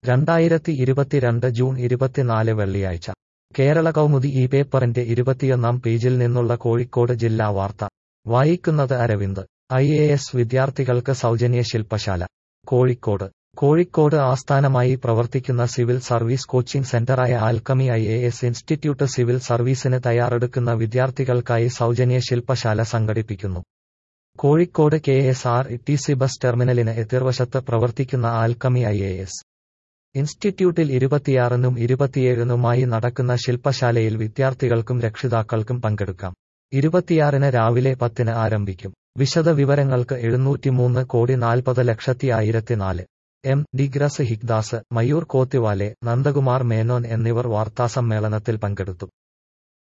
രണ്ടായിരത്തി ഇരുപത്തിരണ്ട് ജൂൺ ഇരുപത്തിനാല് വെള്ളിയാഴ്ച കേരള കൗമുദി ഈ പേപ്പറിന്റെ ഇരുപത്തിയൊന്നാം പേജിൽ നിന്നുള്ള കോഴിക്കോട് ജില്ലാ വാർത്ത വായിക്കുന്നത് അരവിന്ദ് ഐ എ എസ് വിദ്യാർത്ഥികൾക്ക് സൗജന്യ ശില്പശാല കോഴിക്കോട് കോഴിക്കോട് ആസ്ഥാനമായി പ്രവർത്തിക്കുന്ന സിവിൽ സർവീസ് കോച്ചിംഗ് സെന്ററായ Alchemy I A S institute civil സർവീസിന് തയ്യാറെടുക്കുന്ന വിദ്യാർത്ഥികൾക്കായി സൗജന്യ ശില്പശാല സംഘടിപ്പിക്കുന്നു Kozhikode K S R T C bus ടെർമിനലിന് എതിർവശത്ത് പ്രവർത്തിക്കുന്ന ആൽക്കമി ഐ എ എസ് ഇൻസ്റ്റിറ്റ്യൂട്ടിൽ ഇരുപത്തിയാറിനും ഇരുപത്തിയേഴിനുമായി നടക്കുന്ന ശില്പശാലയിൽ വിദ്യാർത്ഥികൾക്കും രക്ഷിതാക്കൾക്കും പങ്കെടുക്കാം ഇരുപത്തിയാറിന് രാവിലെ പത്തിന് ആരംഭിക്കും വിശദ വിവരങ്ങൾക്ക് എഴുന്നൂറ്റിമൂന്ന് കോടി നാൽപ്പത് ലക്ഷത്തി ആയിരത്തിനാല് എം ഡിഗ്രസ് ഹിഗ്ദാസ് മയൂർ കോത്തിവാലെ നന്ദകുമാർ മേനോൻ എന്നിവർ വാർത്താസമ്മേളനത്തിൽ പങ്കെടുത്തു